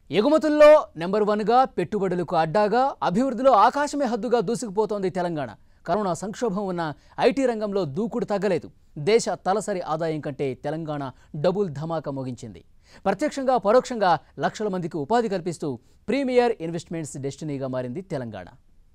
ఎగుమతుల్లో number వన్గా పెట్టుబడులకు అడ్డాగా అభివృద్ధిలో ఆకాశమే హద్దుగా దూసుకుపోతోంది తెలంగాణ కరోనా సంక్షోభం ఉన్న ఐటీ రంగంలో దూకుడు తగ్గలేదు దేశ తలసరి ఆదాయం కంటే తెలంగాణ డబుల్ ధమాకా మోగించింది ప్రత్యక్షంగా పరోక్షంగా లక్షల మందికి ఉపాధి కల్పిస్తూ ప్రీమియర్ ఇన్వెస్ట్మెంట్స్ డెస్టినీగా మారింది తెలంగాణ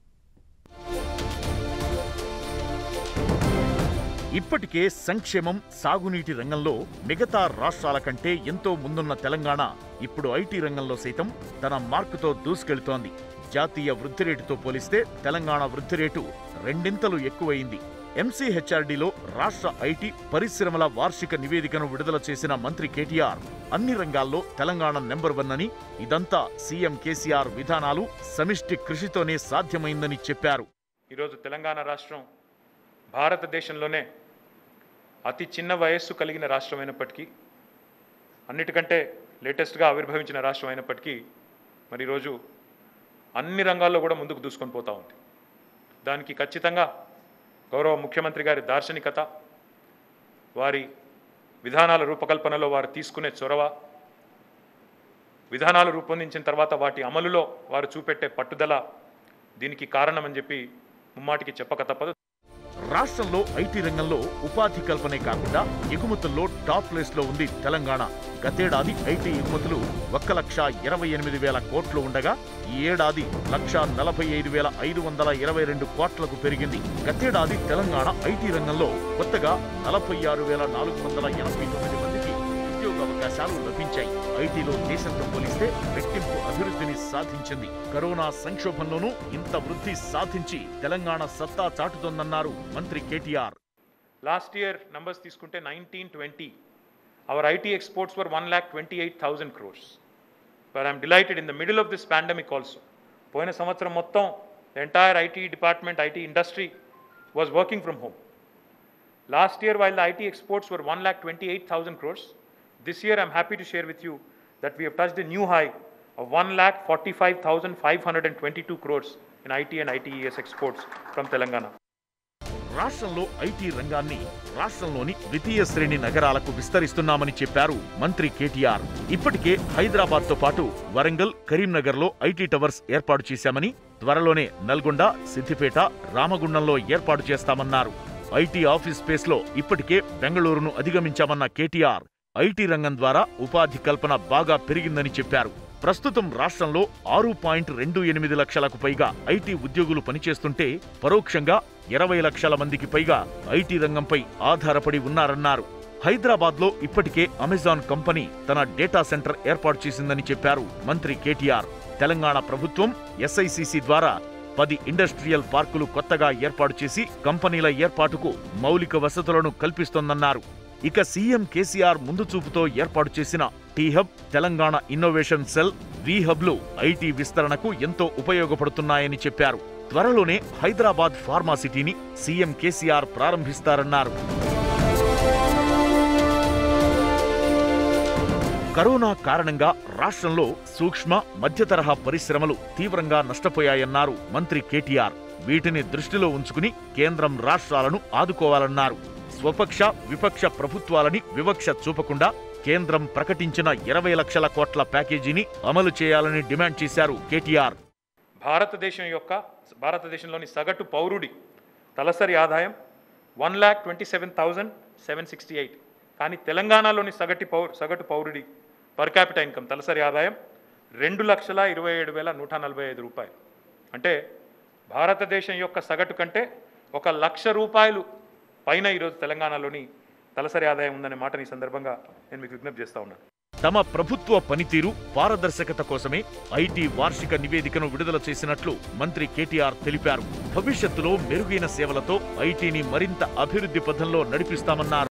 ఇప్పటికే సంక్షేమం సాగునీటి రంగంలో మిగతా రాష్ట్రాల కంటే ఎంతో ముందున్న తెలంగాణ ఇప్పుడు ఐటీ రంగంలో సైతం తన మార్కుతో దూసుకెళ్తోంది జాతీయ వృద్ధి రేటుతో పోలిస్తే తెలంగాణ వృద్ధి రేటు రెండింతలు ఎక్కువైంది ఎంసీహెచ్ఆర్డీలో రాష్ట్ర ఐటీ పరిశ్రమల వార్షిక నివేదికను విడుదల చేసిన మంత్రి కేటీఆర్ అన్ని రంగాల్లో తెలంగాణ నెంబర్ వన్ అని ఇదంతా సీఎం కేసీఆర్ విధానాలు సమిష్టి కృషితోనే సాధ్యమైందని చెప్పారు ఈరోజు తెలంగాణ రాష్ట్రం భారతదేశంలోనే అతి చిన్న వయస్సు కలిగిన రాష్ట్రం అయినప్పటికీ అన్నిటికంటే లేటెస్ట్గా ఆవిర్భవించిన రాష్ట్రం అయినప్పటికీ మరి ఈరోజు అన్ని రంగాల్లో కూడా ముందుకు దూసుకొని పోతా ఉంది దానికి ఖచ్చితంగా గౌరవ ముఖ్యమంత్రి గారి దార్శనికత వారి విధానాల రూపకల్పనలో వారు తీసుకునే చొరవ విధానాలు రూపొందించిన తర్వాత వాటి అమలులో వారు చూపెట్టే పట్టుదల దీనికి కారణమని చెప్పి ముమ్మాటికి చెప్పక తప్పదు రాష్ట్రంలో ఐటీ రంగంలో ఉపాధి కల్పనే కాకుండా ఎగుమతుల్లో టాప్ ప్లేస్ లో ఉంది తెలంగాణ గతేడాది ఐటీ ఎగుమతులు ఒక్క లక్ష ఇరవై ఎనిమిది వేల కోట్లు ఉండగా ఈ ఏడాది లక్ష నలభై ఐదు వేల ఐదు వందల ఇరవై రెండు కోట్లకు పెరిగింది గతేడాది తెలంగాణ ఐటీ రంగంలో కొత్తగా నలభై ఆరు వేల నాలుగు వందల ఎనభై తొమ్మిది మందికి ఉద్యోగ అవకాశాలు లభించాయి ఐటీలో దేశంతో పోలిస్తే రెట్టింపు అభివృద్ధిని సాధించింది కరోనా సంక్షోభంలోనూ ఇంత వృద్ధి సాధించి తెలంగాణ సత్తా చాటుతోందన్నారు మంత్రి కేటీఆర్ లాస్ట్ ఇయర్ నంబర్స్ తీసుకుంటే nineteen twenty our IT exports were one lakh twenty eight thousand crores but I'm delighted in the middle of this pandemic also పోయిన సంవత్సరం మొత్తం entire IT department IT industry was working from home Last year, while the IT exports were 1,28,000 crores, this year I'm happy to share with you that we have touched a new high of 1,45,522 crores in IT and ITES exports from Telangana. రాష్ట్రంలో IT రంగాన్ని రాష్ట్రంలోని ద్వితీయ శ్రేణి నగరాలకు విస్తరిస్తున్నామని చెప్పారు మంత్రి కేటీఆర్ ఇప్పటికే హైదరాబాద్ తో పాటు వరంగల్ కరీంనగర్ లో ఐటీ టవర్స్ ఏర్పాటు చేశామని త్వరలోనే నల్గొండ సిద్దిపేట రామగుండంలో ఏర్పాటు చేస్తామన్నారు ఐటీ ఆఫీస్ స్పేస్ లో ఇప్పటికే బెంగళూరును అధిగమించామన్న కేటీఆర్ ఐటీ రంగం ద్వారా ఉపాధి కల్పన బాగా పెరిగిందని చెప్పారు ప్రస్తుతం రాష్ట్రంలో ఆరు పాయింట్ రెండు ఎనిమిది లక్షలకు పైగా ఐటీ ఉద్యోగులు పనిచేస్తుంటే పరోక్షంగా ఇరవై లక్షల మందికి పైగా ఐటీ రంగంపై ఆధారపడి ఉన్నారన్నారు హైదరాబాద్లో ఇప్పటికే అమెజాన్ కంపెనీ తన డేటా సెంటర్ ఏర్పాటు చేసిందని చెప్పారు మంత్రి కేటీఆర్ తెలంగాణ ప్రభుత్వం ఎస్ఐసిసి ద్వారా పది ఇండస్ట్రియల్ పార్కులు కొత్తగా ఏర్పాటు చేసి కంపెనీల ఏర్పాటుకు మౌలిక వసతులను కల్పిస్తోందన్నారు ఇక సీఎం కేసీఆర్ ముందు చూపుతో ఏర్పాటు చేసిన T hub Telangana innovation cell we హబ్లు ఐటీ విస్తరణకు ఎంతో ఉపయోగపడుతున్నాయని చెప్పారు త్వరలోనే హైదరాబాద్ ఫార్మా సిటీని సీఎం కేసీఆర్ ప్రారంభిస్తారన్నారు కరోనా కారణంగా రాష్ట్రంలో సూక్ష్మ మధ్యతరహా పరిశ్రమలు తీవ్రంగా నష్టపోయాయన్నారు మంత్రి కేటీఆర్ వీటిని దృష్టిలో ఉంచుకుని కేంద్రం రాష్ట్రాలను ఆదుకోవాలన్నారు స్వపక్ష విపక్ష ప్రభుత్వాలని వివక్ష చూపకుండా కేంద్రం ప్రకటించిన ఇరవై లక్షల కోట్ల ప్యాకేజీని అమలు చేయాలని డిమాండ్ చేశారు కేటీఆర్ భారతదేశం యొక్క భారతదేశంలోని సగటు పౌరుడి తలసరి ఆదాయం one lakh twenty seven thousand seven sixty eight కానీ తెలంగాణలోని సగటి పౌరు సగటు పౌరుడి పర్ క్యాపిటల్ ఇన్కమ్ తలసరి ఆదాయం రెండు లక్షల ఇరవై ఏడు వేల నూట నలభై ఐదు రూపాయలు అంటే భారతదేశం యొక్క సగటు కంటే ఒక లక్ష రూపాయలు పైన ఈరోజు తెలంగాణలోని తలసరి ఆదాయం ఉందనే మాటని ఈ సందర్భంగా నేను మీకు విజ్ఞప్తి చేస్తా ఉన్నాను తమ ప్రభుత్వ పనితీరు పారదర్శకత కోసమే ఐటీ వార్షిక నివేదికను విడుదల చేసినట్లు మంత్రి కేటీఆర్ తెలిపారు భవిష్యత్తులో మెరుగైన సేవలతో ఐటీని మరింత అభివృద్ధి పథంలో నడిపిస్తామన్నారు